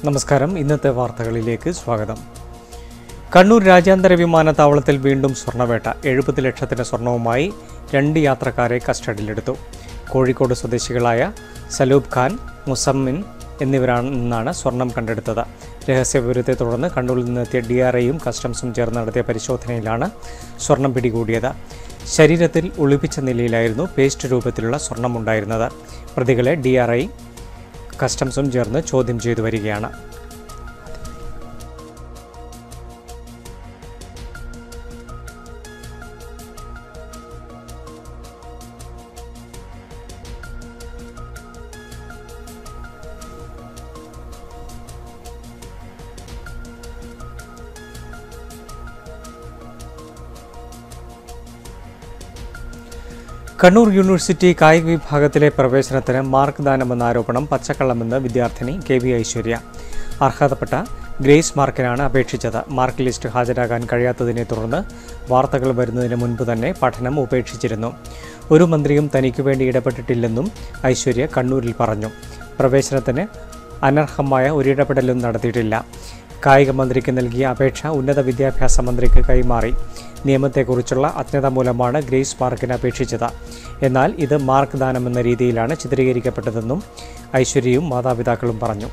നമസ്കാരം ഇന്നത്തെ വാർത്തകളിലേക്ക് സ്വാഗതം കണ്ണൂർ രാജ്യാന്തര വിമാനത്താവളത്തിൽ വീണ്ടും സ്വർണ്ണവേട്ട എഴുപത് ലക്ഷത്തിന്റെ സ്വർണവുമായി രണ്ട് യാത്രക്കാരെ കസ്റ്റഡിയിലെടുത്തു കോഴിക്കോട് സ്വദേശികളായ സലൂബ് ഖാൻ മുസമ്മിൻ എന്നിവരാണ് നിന്നാണ് സ്വർണം കണ്ടെടുത്തത് രഹസ്യവിവരത്തെ തുടർന്ന് കണ്ണൂരിൽ നിന്നെത്തിയ ഡി ആർ ഐയും കസ്റ്റംസും ചേർന്ന് നടത്തിയ പരിശോധനയിലാണ് സ്വർണം പിടികൂടിയത് ശരീരത്തിൽ ഒളിപ്പിച്ച നിലയിലായിരുന്നു പേസ്റ്റ് രൂപത്തിലുള്ള സ്വർണമുണ്ടായിരുന്നത് പ്രതികളെ ഡി ആർ ഐ കസ്റ്റംസും ചേർന്ന് ചോദ്യം ചെയ്തു വരികയാണ് കണ്ണൂർ യൂണിവേഴ്സിറ്റി കായിക വിഭാഗത്തിലെ പ്രവേശനത്തിന് മാർക്ക് ദാനമെന്ന ആരോപണം പച്ചക്കള്ളമെന്ന് വിദ്യാർത്ഥിനി കെ വി ഐശ്വര്യ അർഹതപ്പെട്ട ഗ്രേസ് മാർക്കിനാണ് അപേക്ഷിച്ചത് മാർക്ക് ലിസ്റ്റ് ഹാജരാകാൻ കഴിയാത്തതിനെ തുടർന്ന് വാർത്തകൾ വരുന്നതിന് മുൻപ് തന്നെ പഠനം ഉപേക്ഷിച്ചിരുന്നു ഒരു മന്ത്രിയും തനിക്കു വേണ്ടി ഇടപെട്ടിട്ടില്ലെന്നും ഐശ്വര്യ കണ്ണൂരിൽ പറഞ്ഞു പ്രവേശനത്തിന് അനർഹമായ ഒരിടപെടലും നടത്തിയിട്ടില്ല കായിക മന്ത്രിക്ക് നൽകിയ അപേക്ഷ ഉന്നത വിദ്യാഭ്യാസ മന്ത്രിക്ക് കൈമാറി നിയമത്തെക്കുറിച്ചുള്ള അജ്ഞത മൂലമാണ് ഗ്രേസ് മാർക്കിന് അപേക്ഷിച്ചത് എന്നാൽ ഇത് മാർക്ക് ദാനമെന്ന രീതിയിലാണ് ചിത്രീകരിക്കപ്പെട്ടതെന്നും ഐശ്വര്യയും മാതാപിതാക്കളും പറഞ്ഞു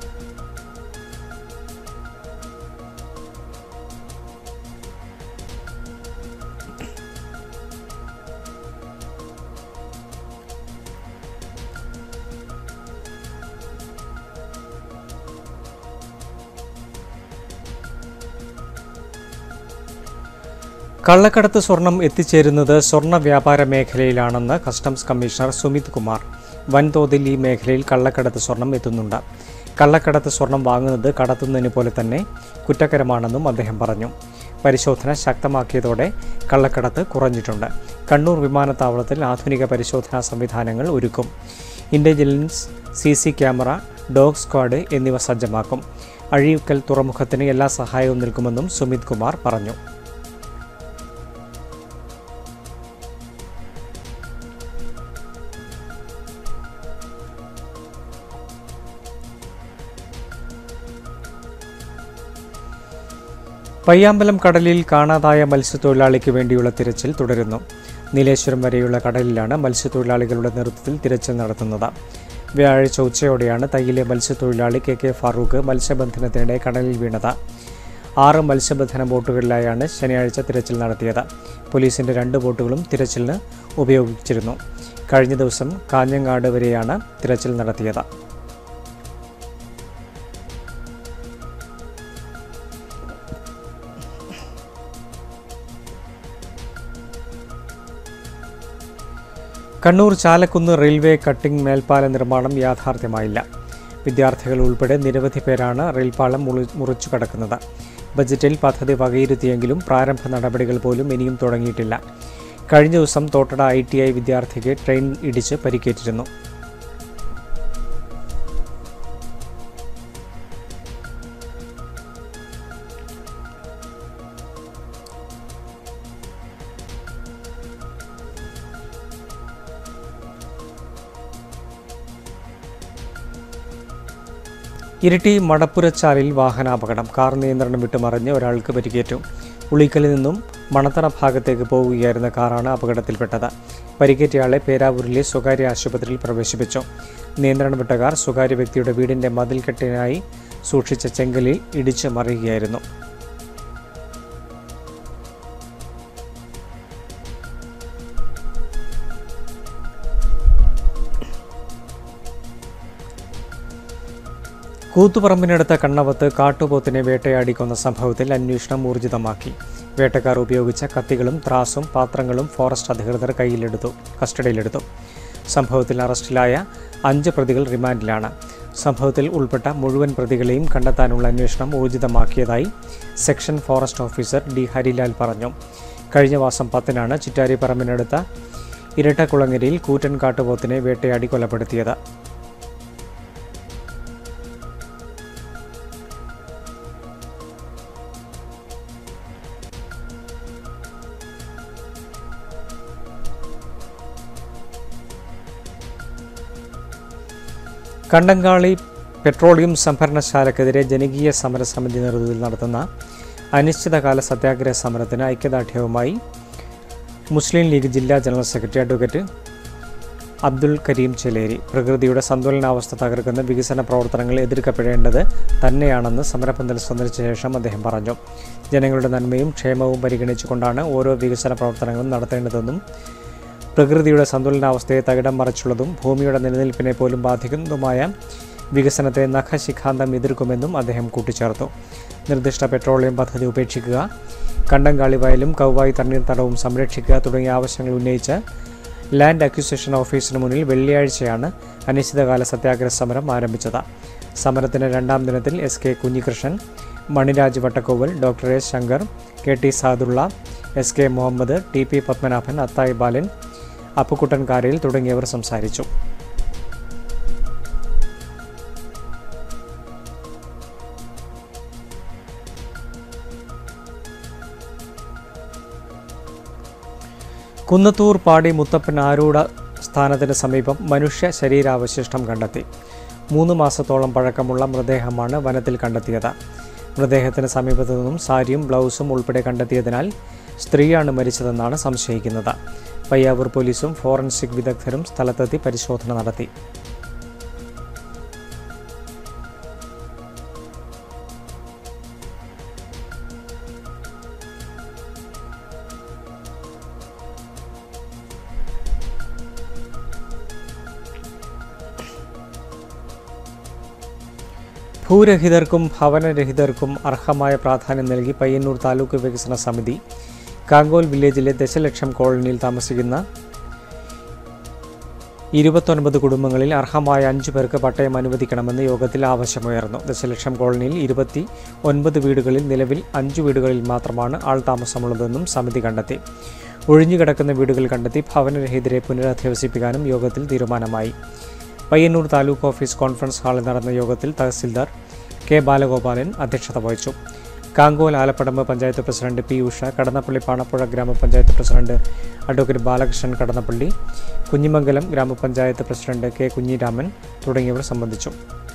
കള്ളക്കടത്ത് സ്വർണം എത്തിച്ചേരുന്നത് സ്വർണ്ണ വ്യാപാര മേഖലയിലാണെന്ന് കസ്റ്റംസ് കമ്മീഷണർ സുമിത് കുമാർ വൻതോതിൽ ഈ മേഖലയിൽ കള്ളക്കടത്ത് സ്വർണം എത്തുന്നുണ്ട് കള്ളക്കടത്ത് സ്വർണം വാങ്ങുന്നത് കടത്തുന്നതിന് പോലെ തന്നെ കുറ്റകരമാണെന്നും അദ്ദേഹം പറഞ്ഞു പരിശോധന ശക്തമാക്കിയതോടെ കള്ളക്കടത്ത് കുറഞ്ഞിട്ടുണ്ട് കണ്ണൂർ വിമാനത്താവളത്തിൽ ആധുനിക പരിശോധനാ സംവിധാനങ്ങൾ ഒരുക്കും intelligence C C camera dog squad എന്നിവ സജ്ജമാക്കും അഴീക്കൽ തുറമുഖത്തിന് എല്ലാ സഹായവും നൽകുമെന്നും സുമിത് കുമാർ പറഞ്ഞു പയ്യാമ്പലം കടലിൽ കാണാതായ മത്സ്യത്തൊഴിലാളിക്ക് വേണ്ടിയുള്ള തിരച്ചിൽ തുടരുന്നു നീലേശ്വരം വരെയുള്ള കടലിലാണ് മത്സ്യത്തൊഴിലാളികളുടെ നേതൃത്വത്തിൽ തിരച്ചിൽ നടത്തുന്നത് വ്യാഴാഴ്ച ഉച്ചയോടെയാണ് തയ്യിലെ മത്സ്യത്തൊഴിലാളി കെ കെ ഫാറൂഖ് മത്സ്യബന്ധനത്തിനിടെ കടലിൽ വീണത് ആറ് മത്സ്യബന്ധന ബോട്ടുകളിലായാണ് ശനിയാഴ്ച തിരച്ചിൽ നടത്തിയത് പോലീസിന്റെ രണ്ട് ബോട്ടുകളും തിരച്ചിലിന് ഉപയോഗിച്ചിരുന്നു കഴിഞ്ഞ ദിവസം കാഞ്ഞങ്ങാട് വരെയാണ് തിരച്ചിൽ നടത്തിയത് കണ്ണൂർ ചാലക്കുന്ന് റെയിൽവേ കട്ടിംഗ് മേൽപ്പാല നിർമ്മാണം യാഥാർത്ഥ്യമായില്ല വിദ്യാർത്ഥികൾ ഉൾപ്പെടെ നിരവധി പേരാണ് റെയിൽപാളം മുറി- മുറിച്ചു കടക്കുന്നത് ബജറ്റിൽ പദ്ധതി വകയിരുത്തിയെങ്കിലും പ്രാരംഭ നടപടികൾ പോലും ഇനിയും തുടങ്ങിയിട്ടില്ല കഴിഞ്ഞ ദിവസം തോട്ടട ഐ ടി ഐ വിദ്യാർത്ഥിക്ക് ട്രെയിൻ ഇടിച്ച് പരിക്കേറ്റിരുന്നു ഇരിട്ടി മടപ്പുരച്ചാലിൽ വാഹനാപകടം കാർ നിയന്ത്രണം വിട്ടുമറിഞ്ഞ് ഒരാൾക്ക് പരിക്കേറ്റു ഉളിക്കലിൽ നിന്നും മണത്തറ ഭാഗത്തേക്ക് പോവുകയായിരുന്ന കാറാണ് അപകടത്തിൽപ്പെട്ടത് പരിക്കേറ്റയാളെ പേരാവൂരിലെ സ്വകാര്യ ആശുപത്രിയിൽ പ്രവേശിപ്പിച്ചു നിയന്ത്രണം വിട്ട കാർ സ്വകാര്യ വ്യക്തിയുടെ വീടിന്റെ മതിൽക്കെട്ടിനായി സൂക്ഷിച്ച ചെങ്കലിൽ ഇടിച്ച് മറിയുകയായിരുന്നു കൂത്തുപറമ്പിനടുത്ത കണ്ണവത്ത് കാട്ടുപോത്തിനെ വേട്ടയാടി കൊന്ന സംഭവത്തിൽ അന്വേഷണം ഊർജിതമാക്കി വേട്ടക്കാർ ഉപയോഗിച്ച കത്തികളും ത്രാസും പാത്രങ്ങളും ഫോറസ്റ്റ് അധികൃതർ കയ്യിലെടുത്തു കസ്റ്റഡിയിലെടുത്തു സംഭവത്തിൽ അറസ്റ്റിലായ അഞ്ച് പ്രതികൾ റിമാൻഡിലാണ് സംഭവത്തിൽ ഉൾപ്പെട്ട മുഴുവൻ പ്രതികളെയും കണ്ടെത്താനുള്ള അന്വേഷണം ഊർജിതമാക്കിയതായി section forest officer D Harilal പറഞ്ഞു കഴിഞ്ഞ മാസം പത്തിനാണ് ചിറ്റാരിപ്പറമ്പിനടുത്ത ഇരട്ടക്കുളങ്ങരയിൽ കൂറ്റൻ കാട്ടുപോത്തിനെ വേട്ടയാടി കൊലപ്പെടുത്തിയത് കണ്ടങ്കാളി പെട്രോളിയം സംഭരണശാലക്കെതിരെ ജനകീയ സമരസമിതി നേതൃത്വത്തിൽ നടത്തുന്ന അനിശ്ചിതകാല സത്യാഗ്രഹ സമരത്തിന് ഐക്യദാർഢ്യവുമായി മുസ്ലിം ലീഗ് ജില്ലാ general secretary advocate Abdul Kareem Cheleri പ്രകൃതിയുടെ സന്തുലനാവസ്ഥ തകർക്കുന്ന വികസന പ്രവർത്തനങ്ങൾ എതിർക്കപ്പെടേണ്ടത് തന്നെയാണെന്ന് സമരപന്തൽ സന്ദർശിച്ച ശേഷം അദ്ദേഹം പറഞ്ഞു ജനങ്ങളുടെ നന്മയും ക്ഷേമവും പരിഗണിച്ചുകൊണ്ടാണ് ഓരോ വികസന പ്രവർത്തനങ്ങളും നടത്തേണ്ടതെന്നും പ്രകൃതിയുടെ സന്തുലനാവസ്ഥയെ തകിടം മറിച്ചുള്ളതും ഭൂമിയുടെ നിലനിൽപ്പിനെ പോലും ബാധിക്കുന്നതുമായ വികസനത്തെ നഖശിഖാന്തം എതിർക്കുമെന്നും അദ്ദേഹം കൂട്ടിച്ചേർത്തു നിർദ്ദിഷ്ട പെട്രോളിയം പദ്ധതി ഉപേക്ഷിക്കുക കണ്ടങ്കാളി വയലും കൗവായി തണ്ണീർത്തടവും സംരക്ഷിക്കുക തുടങ്ങിയ ആവശ്യങ്ങൾ ഉന്നയിച്ച് ലാൻഡ് അക്വിസിഷൻ ഓഫീസിന് മുന്നിൽ വെള്ളിയാഴ്ചയാണ് അനിശ്ചിതകാല സത്യാഗ്രഹ സമരം ആരംഭിച്ചത് സമരത്തിന് രണ്ടാം ദിനത്തിൽ S K Kunhikrishnan Maniraj Vattakkoval doctor S Shankar K T Sadulla S K Muhammad T P Padmanabhan Athayi Balan Appukuttan Karayil തുടങ്ങിയവർ സംസാരിച്ചു കുന്നത്തൂർ പാടി മുത്തപ്പൻ ആരൂഢ സ്ഥാനത്തിന് സമീപം മനുഷ്യ ശരീരാവശിഷ്ടം കണ്ടെത്തി മൂന്ന് മാസത്തോളം പഴക്കമുള്ള മൃതദേഹമാണ് വനത്തിൽ കണ്ടെത്തിയത് മൃതദേഹത്തിന് സമീപത്തു നിന്നും സാരിയും ബ്ലൗസും ഉൾപ്പെടെ കണ്ടെത്തിയതിനാൽ സ്ത്രീയാണ് മരിച്ചതെന്നാണ് സംശയിക്കുന്നത് പയ്യാവൂർ പോലീസും ഫോറൻസിക് വിദഗ്ധരും സ്ഥലത്തെത്തി പരിശോധന നടത്തി ഭൂരഹിതർക്കും ഭവനരഹിതർക്കും അർഹമായ പ്രാധാന്യം നൽകി പയ്യന്നൂർ താലൂക്ക് വികസന സമിതി കാങ്കോൽ വില്ലേജിലെ ദശലക്ഷം കോളനിയിൽ താമസിക്കുന്ന ഇരുപത്തൊൻപത് കുടുംബങ്ങളിൽ അർഹമായ അഞ്ചു പേർക്ക് പട്ടയം അനുവദിക്കണമെന്ന് യോഗത്തിൽ ആവശ്യമുയർന്നു ദശലക്ഷം കോളനിയിൽ ഇരുപത്തി ഒൻപത് വീടുകളിൽ നിലവിൽ അഞ്ചു വീടുകളിൽ മാത്രമാണ് ആൾ താമസമുള്ളതെന്നും സമിതി കണ്ടെത്തി ഒഴിഞ്ഞുകിടക്കുന്ന വീടുകൾ കണ്ടെത്തി ഭവനരഹിതരെ പുനരധിവസിപ്പിക്കാനും യോഗത്തിൽ തീരുമാനമായി പയ്യന്നൂർ താലൂക്ക് ഓഫീസ് കോൺഫറൻസ് ഹാളിൽ നടന്ന യോഗത്തിൽ തഹസിൽദാർ കെ ബാലഗോപാലൻ അധ്യക്ഷത വഹിച്ചു കാങ്കോൽ ആലപ്പടമ്പ് പഞ്ചായത്ത് പ്രസിഡന്റ് പി ഉഷ കടന്നപ്പള്ളി പാണപ്പുഴ ഗ്രാമപഞ്ചായത്ത് പ്രസിഡന്റ് അഡ്വക്കേറ്റ് ബാലകൃഷ്ണൻ കടന്നപ്പള്ളി കുഞ്ഞിമംഗലം ഗ്രാമപഞ്ചായത്ത് പ്രസിഡന്റ് കെ കുഞ്ഞിരാമൻ തുടങ്ങിയവർ സംബന്ധിച്ചു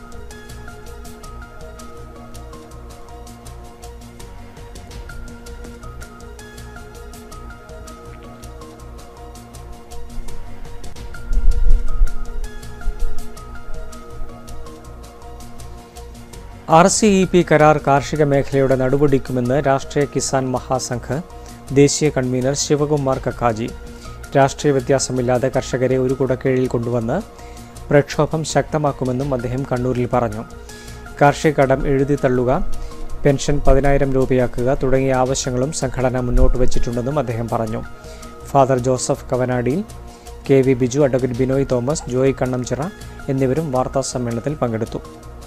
ആർ സി ഇ പി കരാർ കാർഷിക മേഖലയുടെ നടുവൊടിക്കുമെന്ന് രാഷ്ട്രീയ കിസാൻ മഹാസംഘ് ദേശീയ കൺവീനർ ശിവകുമാർ കക്കാജി രാഷ്ട്രീയ വ്യത്യാസമില്ലാതെ കർഷകരെ ഒരു കുടക്കീഴിൽ കൊണ്ടുവന്ന് പ്രക്ഷോഭം ശക്തമാക്കുമെന്നും അദ്ദേഹം കണ്ണൂരിൽ പറഞ്ഞു കാർഷിക കടം എഴുതി തള്ളുക പെൻഷൻ പതിനായിരം രൂപയാക്കുക തുടങ്ങിയ ആവശ്യങ്ങളും സംഘടന മുന്നോട്ട് വച്ചിട്ടുണ്ടെന്നും അദ്ദേഹം പറഞ്ഞു father Joseph Kavanadiyil K V Biju advocate Binoy Thomas Joy Kannamchira എന്നിവരും വാർത്താ സമ്മേളനത്തിൽ പങ്കെടുത്തു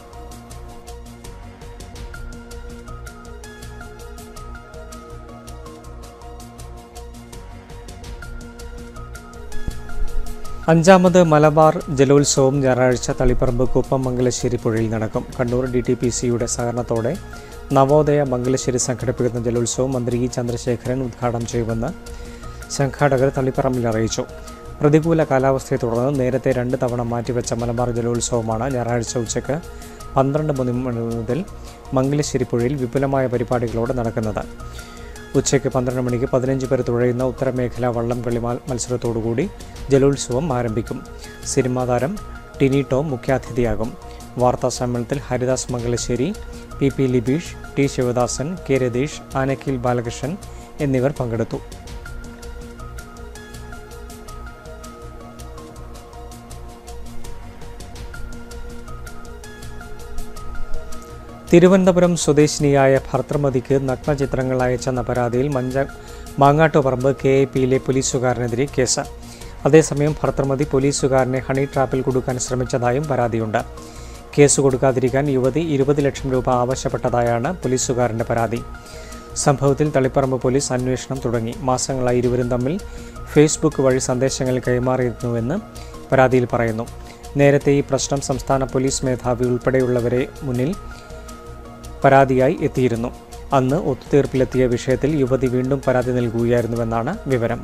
അഞ്ചാമത് മലബാർ ജലോത്സവം ഞായറാഴ്ച തളിപ്പറമ്പ് കുപ്പം മംഗലശ്ശേരി പുഴയിൽ നടക്കും കണ്ണൂർ ഡി ടി പി സിയുടെ സഹകരണത്തോടെ നവോദയ മംഗലശ്ശേരി സംഘടിപ്പിക്കുന്ന ജലോത്സവം മന്ത്രി ഇ ചന്ദ്രശേഖരൻ ഉദ്ഘാടനം ചെയ്യുമെന്ന് സംഘാടകർ തളിപ്പറമ്പിൽ അറിയിച്ചു പ്രതികൂല കാലാവസ്ഥയെ തുടർന്ന് നേരത്തെ രണ്ട് തവണ മാറ്റിവെച്ച മലബാർ ജലോത്സവമാണ് ഞായറാഴ്ച ഉച്ചയ്ക്ക് പന്ത്രണ്ട് മണി മുതൽ മംഗലശ്ശേരി പുഴയിൽ വിപുലമായ പരിപാടികളോടെ നടക്കുന്നത് ഉച്ചയ്ക്ക് പന്ത്രണ്ട് മണിക്ക് പതിനഞ്ച് പേർ തുഴയുന്ന ഉത്തരമേഖല വള്ളം കളി മൽ- മത്സരത്തോടുകൂടി ജലോത്സവം ആരംഭിക്കും സിനിമാ താരം ടിനി ടോം മുഖ്യാതിഥിയാകും വാർത്താ സമ്മേളനത്തിൽ Haridas Mangalassery P P Libeesh T Sivadasan K Ratheesh Anakkil Balakrishnan എന്നിവർ പങ്കെടുത്തു തിരുവനന്തപുരം സ്വദേശിനിയായ ഭർത്തൃമതിക്ക് നഗ്നചിത്രങ്ങൾ അയച്ചെന്ന പരാതിയിൽ മഞ്ച മാങ്ങാട്ടുപറമ്പ് കെ എ പിയിലെ പോലീസുകാരനെതിരെ കേസ് അതേസമയം ഭർത്തൃമതി പോലീസുകാരനെ ഹണി ട്രാപ്പിൽ കൊടുക്കാൻ ശ്രമിച്ചതായും പരാതിയുണ്ട് കേസ് കൊടുക്കാതിരിക്കാൻ യുവതി ഇരുപത് ലക്ഷം രൂപ ആവശ്യപ്പെട്ടതായാണ് പോലീസുകാരൻ്റെ പരാതി സംഭവത്തിൽ തളിപ്പറമ്പ് പോലീസ് അന്വേഷണം തുടങ്ങി മാസങ്ങളായി ഇരുവരും തമ്മിൽ ഫേസ്ബുക്ക് വഴി സന്ദേശങ്ങൾ കൈമാറിയിരുന്നുവെന്ന് പരാതിയിൽ പറയുന്നു നേരത്തെ ഈ പ്രശ്നം സംസ്ഥാന പോലീസ് മേധാവി ഉൾപ്പെടെയുള്ളവരെ മുന്നിൽ പരാതിയായി എത്തിയിരുന്നു അന്ന് ഒത്തുതീർപ്പിലെത്തിയ വിഷയത്തിൽ യുവതി വീണ്ടും പരാതി നൽകുകയായിരുന്നുവെന്നാണ് വിവരം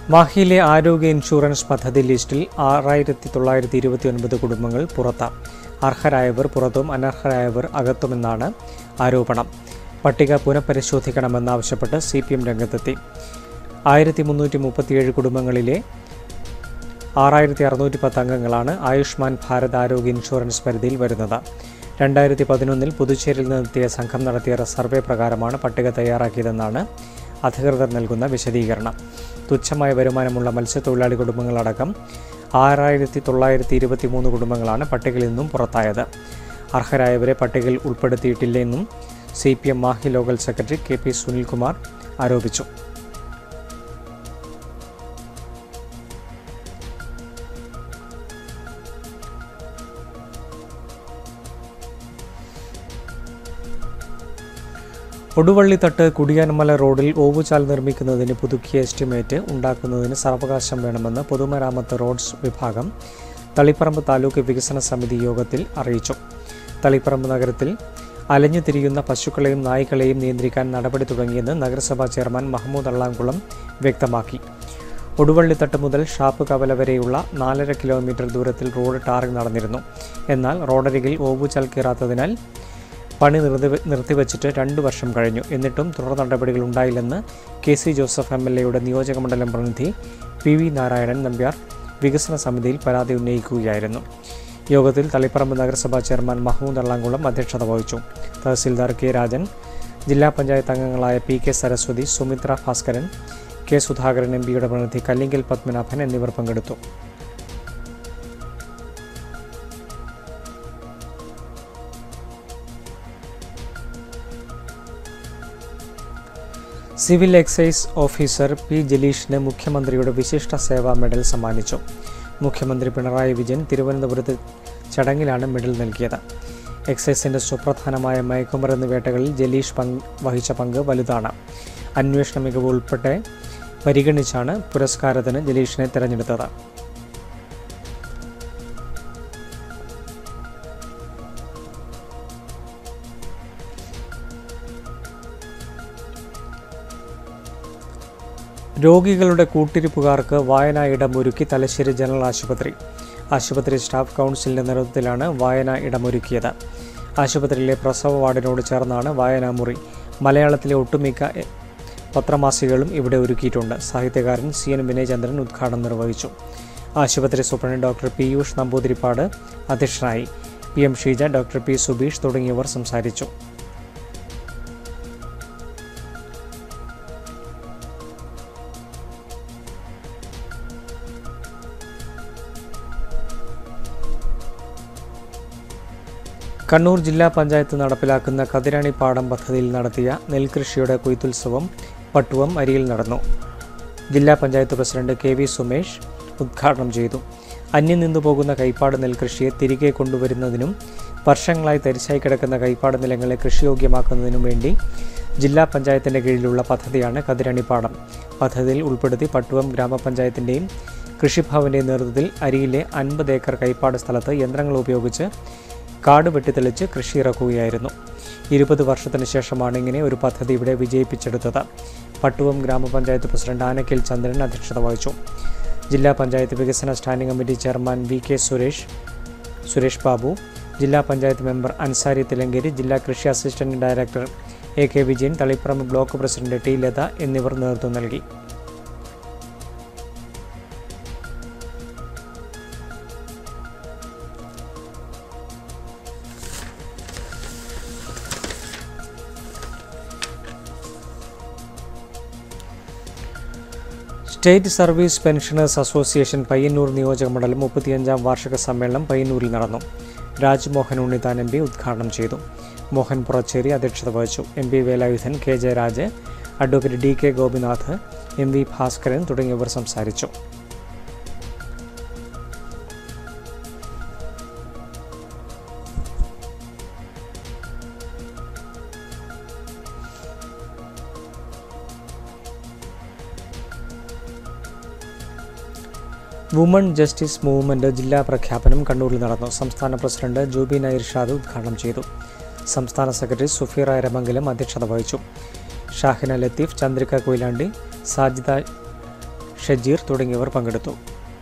മാഹിയിലെ ആരോഗ്യ ഇൻഷുറൻസ് പദ്ധതി ലിസ്റ്റിൽ ആറായിരത്തി തൊള്ളായിരത്തി ഇരുപത്തി ഒൻപത് കുടുംബങ്ങൾ പുറത്ത് അർഹരായവർ പുറത്തും അനർഹരായവർ അകത്തുമെന്നാണ് ആരോപണം പട്ടിക പുനഃപരിശോധിക്കണമെന്നാവശ്യപ്പെട്ട് സി പി എം രംഗത്തെത്തി ആയിരത്തി മുന്നൂറ്റി മുപ്പത്തിയേഴ് കുടുംബങ്ങളിലെ ആറായിരത്തി അറുന്നൂറ്റി പത്ത് അംഗങ്ങളാണ് ആയുഷ്മാൻ ഭാരത് ആരോഗ്യ ഇൻഷുറൻസ് പരിധിയിൽ വരുന്നത് രണ്ടായിരത്തി പതിനൊന്നിൽ പുതുച്ചേരിയിൽ നിന്നെത്തിയ സംഘം നടത്തിയ സർവേ പ്രകാരമാണ് പട്ടിക തയ്യാറാക്കിയതെന്നാണ് അധികൃതർ നൽകുന്ന വിശദീകരണം തുച്ഛമായ വരുമാനമുള്ള മത്സ്യത്തൊഴിലാളി കുടുംബങ്ങളടക്കം ആറായിരത്തി തൊള്ളായിരത്തി ഇരുപത്തി മൂന്ന് കുടുംബങ്ങളാണ് പട്ടികയിൽ നിന്നും പുറത്തായത് അർഹരായവരെ പട്ടികയിൽ ഉൾപ്പെടുത്തിയിട്ടില്ലെന്നും C P M Mahe local secretary K P Sunilkumar ആരോപിച്ചു ഒടുവള്ളിത്തട്ട് കുടിയാൻമല റോഡിൽ ഓവുചാൽ നിർമ്മിക്കുന്നതിന് പുതുക്കിയ എസ്റ്റിമേറ്റ് ഉണ്ടാക്കുന്നതിന് സാവകാശം വേണമെന്ന് പൊതുമരാമത്ത് റോഡ്സ് വിഭാഗം തളിപ്പറമ്പ് താലൂക്ക് വികസന സമിതി യോഗത്തിൽ അറിയിച്ചു തളിപ്പറമ്പ് നഗരത്തിൽ അലഞ്ഞു തിരിയുന്ന പശുക്കളെയും നായ്ക്കളെയും നിയന്ത്രിക്കാൻ നടപടി തുടങ്ങിയെന്ന് നഗരസഭാ ചെയർമാൻ മഹമ്മൂദ് അള്ളാംകുളം വ്യക്തമാക്കി ഒടുവള്ളിത്തട്ട് മുതൽ ഷാപ്പ് കവല വരെയുള്ള നാലര കിലോമീറ്റർ ദൂരത്തിൽ റോഡ് ടാറിംഗ് നടന്നിരുന്നു എന്നാൽ റോഡരികിൽ ഓവുചാൽ കീറാത്തതിനാൽ പണി നിർത്തി നിർത്തിവച്ചിട്ട് രണ്ട് വർഷം കഴിഞ്ഞു എന്നിട്ടും തുടർ നടപടികൾ ഉണ്ടായില്ലെന്ന് K C Joseph M L എയുടെ നിയോജകമണ്ഡലം പ്രതിനിധി പി വി നാരായണൻ നമ്പ്യാർ വികസന സമിതിയിൽ പരാതി ഉന്നയിക്കുകയായിരുന്നു യോഗത്തിൽ തളിപ്പറമ്പ് നഗരസഭാ ചെയർമാൻ മഹ്മൂദ് അള്ളാങ്കുളം അധ്യക്ഷത വഹിച്ചു തഹസിൽദാർ കെ രാജൻ ജില്ലാ പഞ്ചായത്ത് അംഗങ്ങളായ P K Saraswathi Sumithra Bhaskaran K Sudhakaran M പിയുടെ പ്രതിനിധി കല്ലിങ്കൽ പത്മനാഭൻ എന്നിവർ പങ്കെടുത്തു സിവിൽ എക്സൈസ് ഓഫീസർ പി ജലീഷിന് മുഖ്യമന്ത്രിയുടെ വിശിഷ്ട സേവാ മെഡൽ സമ്മാനിച്ചു മുഖ്യമന്ത്രി പിണറായി വിജയൻ തിരുവനന്തപുരത്ത് ചടങ്ങിലാണ് മെഡൽ നൽകിയത് എക്സൈസിൻ്റെ സുപ്രധാനമായ മയക്കുമരുന്ന് വേട്ടകളിൽ ജലീഷ് പങ്ക് വഹിച്ച പങ്ക് വലുതാണ് അന്വേഷണ മികവ് ഉൾപ്പെടെ പരിഗണിച്ചാണ് പുരസ്കാരത്തിന് ജലീഷിനെ തിരഞ്ഞെടുത്തത് രോഗികളുടെ കൂട്ടിരിപ്പുകാർക്ക് വായനാ ഇടമൊരുക്കി തലശ്ശേരി ജനറൽ ആശുപത്രി ആശുപത്രി സ്റ്റാഫ് കൗൺസിലിൻ്റെ നേതൃത്വത്തിലാണ് വായനാ ഇടമൊരുക്കിയത് ആശുപത്രിയിലെ പ്രസവ വാർഡിനോട് ചേർന്നാണ് വായനാമുറി മലയാളത്തിലെ ഒട്ടുമിക്ക എ- പത്രമാസികകളും ഇവിടെ ഒരുക്കിയിട്ടുണ്ട് സാഹിത്യകാരൻ സി എൻ വിനയചന്ദ്രൻ ഉദ്ഘാടനം നിർവഹിച്ചു ആശുപത്രി സൂപ്രണ്ട് ഡോക്ടർ പീയൂഷ് നമ്പൂതിരിപ്പാട് അധ്യക്ഷനായി P M Sheeja doctor P Subeesh തുടങ്ങിയവർ സംസാരിച്ചു കണ്ണൂർ ജില്ലാ പഞ്ചായത്ത് നടപ്പിലാക്കുന്ന കതിരാണി പാടം പദ്ധതിയിൽ നടത്തിയ നെൽകൃഷിയുടെ കൊയ്ത്തുത്സവം പട്ടുവം അരിയിൽ നടന്നു ജില്ലാ panchayat president K V Sumesh ഉദ്ഘാടനം ചെയ്തു അന്യം നിന്നു പോകുന്ന കൈപ്പാട് നെൽകൃഷിയെ തിരികെ കൊണ്ടുവരുന്നതിനും വർഷങ്ങളായി തരിശായി കിടക്കുന്ന കൈപ്പാട് നിലങ്ങളെ കൃഷിയോഗ്യമാക്കുന്നതിനും വേണ്ടി ജില്ലാ പഞ്ചായത്തിൻ്റെ കീഴിലുള്ള പദ്ധതിയാണ് കതിരണിപ്പാടം പദ്ധതിയിൽ ഉൾപ്പെടുത്തി പട്ടുവം ഗ്രാമപഞ്ചായത്തിൻ്റെയും കൃഷിഭവൻ്റെയും നേതൃത്വത്തിൽ അരിയിലെ അൻപത് ഏക്കർ കൈപ്പാട് സ്ഥലത്ത് യന്ത്രങ്ങൾ ഉപയോഗിച്ച് കാട് വെട്ടിത്തെളിച്ച് കൃഷി ഇറക്കുകയായിരുന്നു ഇരുപത് വർഷത്തിന് ശേഷമാണ് ഇങ്ങനെ ഒരു പദ്ധതി ഇവിടെ വിജയിപ്പിച്ചെടുത്തത് പട്ടുവം ഗ്രാമപഞ്ചായത്ത് പ്രസിഡന്റ് ആനക്കൽ ചന്ദ്രൻ അധ്യക്ഷത വഹിച്ചു ജില്ലാ പഞ്ചായത്ത് വികസന standing committee chairman V K Suresh Suresh Babu ജില്ലാ പഞ്ചായത്ത് മെമ്പർ അൻസാരി തിലങ്കേരി ജില്ലാ കൃഷി assistant director A K Vijayan Taliparamba block president T Latha എന്നിവർ നേതൃത്വം നൽകി state service pensioners association Payyanur നിയോജക മണ്ഡലം മുപ്പത്തിയഞ്ചാം വാർഷിക സമ്മേളനം പയ്യന്നൂരിൽ നടന്നു രാജ്മോഹൻ ഉണ്ണിത്താൻ എം പി ഉദ്ഘാടനം ചെയ്തു മോഹൻ പുറച്ചേരി അധ്യക്ഷത വഹിച്ചു M P Velayudhan K Jayaraj advocate D K Gopinath M V Bhaskaran തുടങ്ങിയവർ സംസാരിച്ചു വുമൺ ജസ്റ്റിസ് മൂവ്മെന്റ് ജില്ലാ പ്രഖ്യാപനം കണ്ണൂരിൽ നടന്നു സംസ്ഥാന പ്രസിഡന്റ് ജൂബിന ഇർഷാദ് ഉദ്ഘാടനം ചെയ്തു സംസ്ഥാന സെക്രട്ടറി സുഫീർ അരമംഗലം അധ്യക്ഷത വഹിച്ചു ഷാഹിന ലത്തീഫ് ചന്ദ്രിക കൊയിലാണ്ടി സാജിദ ഷജീർ തുടങ്ങിയവർ പങ്കെടുത്തു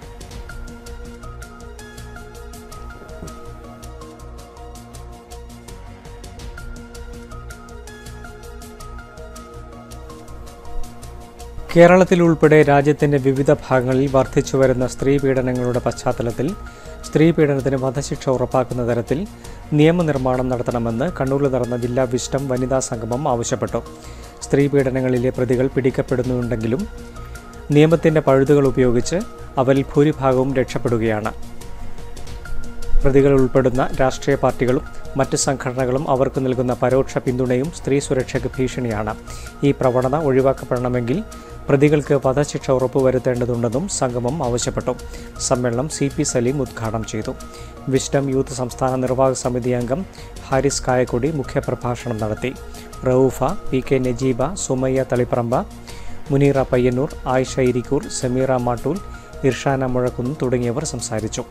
കേരളത്തിൽ ഉൾപ്പെടെ രാജ്യത്തിന്റെ വിവിധ ഭാഗങ്ങളിൽ വർദ്ധിച്ചു വരുന്ന സ്ത്രീ പീഡനങ്ങളുടെ പശ്ചാത്തലത്തിൽ സ്ത്രീ പീഡനത്തിന് വധശിക്ഷ ഉറപ്പാക്കുന്ന തരത്തിൽ നിയമനിർമ്മാണം നടത്തണമെന്ന് കണ്ണൂരിൽ നടന്ന ജില്ലാ വിസ്റ്റം വനിതാ സംഗമം ആവശ്യപ്പെട്ടു സ്ത്രീ പീഡനങ്ങളിലെ പ്രതികൾ പിടിക്കപ്പെടുന്നുണ്ടെങ്കിലും നിയമത്തിന്റെ പഴുതുകൾ ഉപയോഗിച്ച് അവരിൽ ഭൂരിഭാഗവും രക്ഷപ്പെടുകയാണ് പ്രതികൾ ഉൾപ്പെടുന്ന രാഷ്ട്രീയ പാർട്ടികളും മറ്റ് സംഘടനകളും അവർക്ക് നൽകുന്ന പരോക്ഷ പിന്തുണയും സ്ത്രീ സുരക്ഷയ്ക്ക് ഭീഷണിയാണ് ഈ പ്രവണത ഒഴിവാക്കപ്പെടണമെങ്കിൽ പ്രതികൾക്ക് വധശിക്ഷ ഉറപ്പുവരുത്തേണ്ടതുണ്ടെന്നും സംഗമം ആവശ്യപ്പെട്ടു സമ്മേളനം സി പി സലീം ഉദ്ഘാടനം ചെയ്തു വിസ്ഡം യൂത്ത് സംസ്ഥാന നിർവാഹക സമിതി അംഗം ഹാരിസ് കായക്കൊടി മുഖ്യപ്രഭാഷണം നടത്തി റൌഫ പി കെ നജീബ സുമയ്യ തളിപ്പറമ്പ മുനീറ പയ്യന്നൂർ ആയിഷ ഇരിക്കൂർ സമീറ മാട്ടൂൽ ഇർഷാന മുഴക്കുന്ന് തുടങ്ങിയവർ സംസാരിച്ചു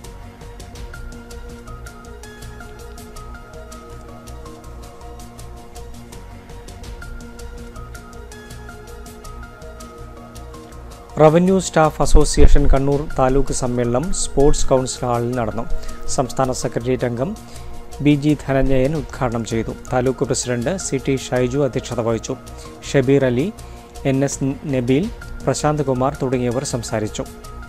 revenue staff association Kannur taluk സമ്മേളനം സ്പോർട്സ് കൗൺസിൽ ഹാളിൽ നടന്നു സംസ്ഥാന സെക്രട്ടേറിയറ്റ് അംഗം ബി ജി ധനഞ്ജയൻ ഉദ്ഘാടനം ചെയ്തു taluk president C T Shaiju അധ്യക്ഷത വഹിച്ചു ഷബീർ അലി എൻ എസ് നബീൽ പ്രശാന്ത് കുമാർ തുടങ്ങിയവർ സംസാരിച്ചു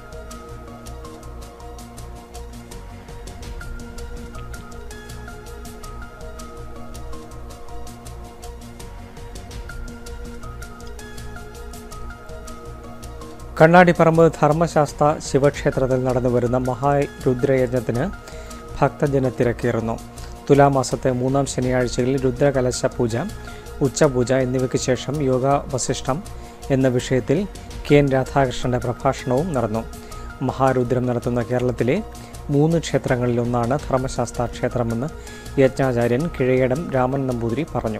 കണ്ണാടിപ്പറമ്പ് ധർമ്മശാസ്ത്ര ശിവക്ഷേത്രത്തിൽ നടന്നുവരുന്ന മഹാരുദ്രയജ്ഞത്തിന് ഭക്തജന തിരക്കേറുന്നു തുലാമാസത്തെ മൂന്നാം ശനിയാഴ്ചയിൽ രുദ്രകലശ പൂജ ഉച്ചപൂജ എന്നിവയ്ക്ക് ശേഷം യോഗ വസിഷ്ഠം എന്ന വിഷയത്തിൽ കെ എൻ രാധാകൃഷ്ണന്റെ പ്രഭാഷണവും നടന്നു മഹാരുദ്രം നടത്തുന്ന കേരളത്തിലെ മൂന്ന് ക്ഷേത്രങ്ങളിലൊന്നാണ് ധർമ്മശാസ്ത്ര ക്ഷേത്രമെന്ന് യജ്ഞാചാര്യൻ കിഴയടം രാമൻ നമ്പൂതിരി പറഞ്ഞു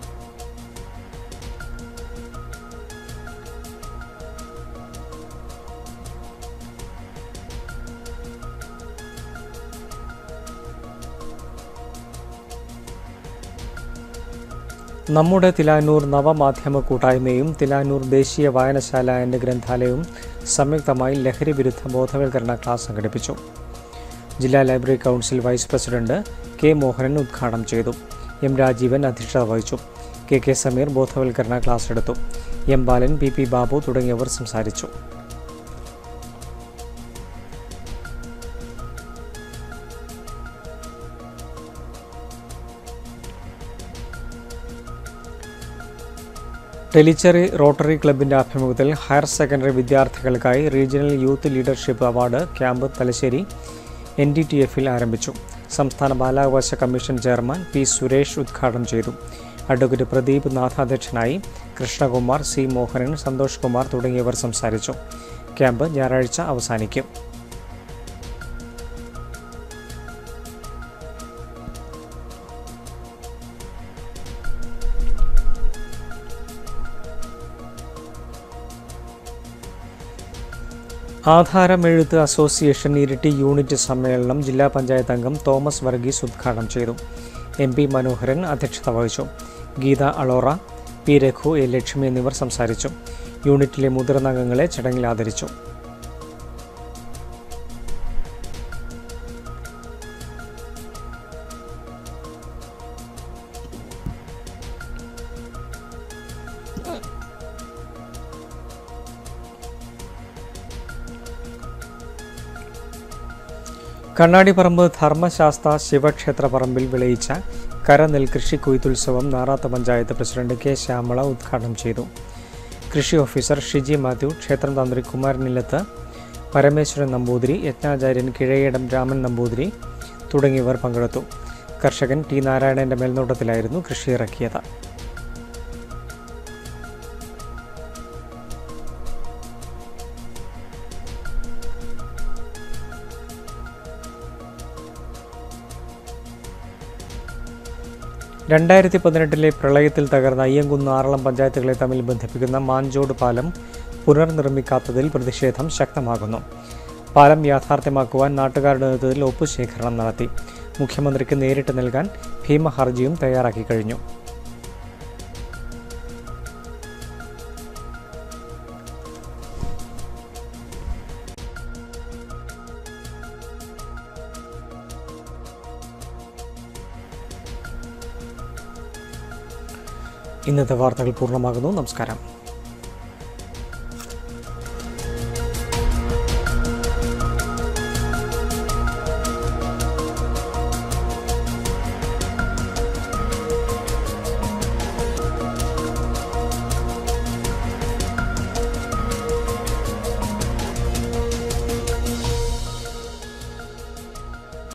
നമ്മുടെ തിലാനൂർ നവമാധ്യമ കൂട്ടായ്മയും തിലാനൂർ ദേശീയ വായനശാല എന്ന ഗ്രന്ഥാലയവും സംയുക്തമായി ലഹരി വിരുദ്ധ ബോധവൽക്കരണ ക്ലാസ് സംഘടിപ്പിച്ചു ജില്ലാ library council vice president K Mohanan ഉദ്ഘാടനം ചെയ്തു എം രാജീവൻ അധ്യക്ഷത വഹിച്ചു കെ കെ സമീർ ബോധവൽക്കരണ ക്ലാസ് എടുത്തു M Balan P P Babu തുടങ്ങിയവർ സംസാരിച്ചു ടെലിച്ചെറി റോട്ടറി ക്ലബിന്റെ ആഭിമുഖ്യത്തിൽ ഹയർ സെക്കൻഡറി വിദ്യാർത്ഥികൾക്കായി regional youth leadership award camp Thalassery N D T എഫിൽ ആരംഭിച്ചു സംസ്ഥാന ബാലാവകാശ കമ്മീഷൻ ചെയർമാൻ പി സുരേഷ് ഉദ്ഘാടനം ചെയ്തു അഡ്വക്കേറ്റ് പ്രദീപ് നാഥ അധ്യക്ഷനായി കൃഷ്ണകുമാർ സി മോഹനൻ സന്തോഷ് കുമാർ തുടങ്ങിയവർ സംസാരിച്ചു ക്യാമ്പ് ഞായറാഴ്ച അവസാനിക്കും ആധാരമെഴുത്ത് അസോസിയേഷൻ ഇരിട്ടി യൂണിറ്റ് സമ്മേളനം ജില്ലാ പഞ്ചായത്ത് അംഗം തോമസ് വർഗീസ് ഉദ്ഘാടനം ചെയ്തു എം പി മനോഹരൻ അധ്യക്ഷത വഹിച്ചു ഗീത അളോറ പി രഘു എ ലക്ഷ്മി എന്നിവർ സംസാരിച്ചു യൂണിറ്റിലെ മുതിർന്ന അംഗങ്ങളെ ചടങ്ങിൽ ആദരിച്ചു കണ്ണാടിപ്പറമ്പ് ധർമ്മശാസ്ത്ര ശിവക്ഷേത്ര പറമ്പിൽ വിളയിച്ച കരനെൽകൃഷി കൊയ്ത്തുത്സവം നാറാത്ത പഞ്ചായത്ത് പ്രസിഡന്റ് കെ ശ്യാമള ഉദ്ഘാടനം ചെയ്തു കൃഷി ഓഫീസർ ഷിജി മാത്യു ക്ഷേത്രം തന്ത്രി കുമാരനിലത്ത് പരമേശ്വരൻ നമ്പൂതിരി യജ്ഞാചാര്യൻ കിഴയടം രാമൻ നമ്പൂതിരി തുടങ്ങിയവർ പങ്കെടുത്തു കർഷകൻ ടി നാരായണന്റെ മേൽനോട്ടത്തിലായിരുന്നു കൃഷി ഇറക്കിയത് രണ്ടായിരത്തി പതിനെട്ടിലെ പ്രളയത്തിൽ തകർന്ന അയ്യങ്കുന്ന് ആറളം പഞ്ചായത്തുകളെ തമ്മിൽ ബന്ധിപ്പിക്കുന്ന മാഞ്ചോട് പാലം പുനർനിർമ്മിക്കാത്തതിൽ പ്രതിഷേധം ശക്തമാകുന്നു പാലം യാഥാർത്ഥ്യമാക്കുവാൻ നാട്ടുകാരുടെ നേതൃത്വത്തിൽ ഒപ്പുശേഖരണം നടത്തി മുഖ്യമന്ത്രിക്ക് നേരിട്ട് നൽകാൻ ഭീമ ഹർജിയും തയ്യാറാക്കി കഴിഞ്ഞു ഇന്നത്തെ വാർത്തകൾ പൂർണ്ണമാകുന്നു നമസ്കാരം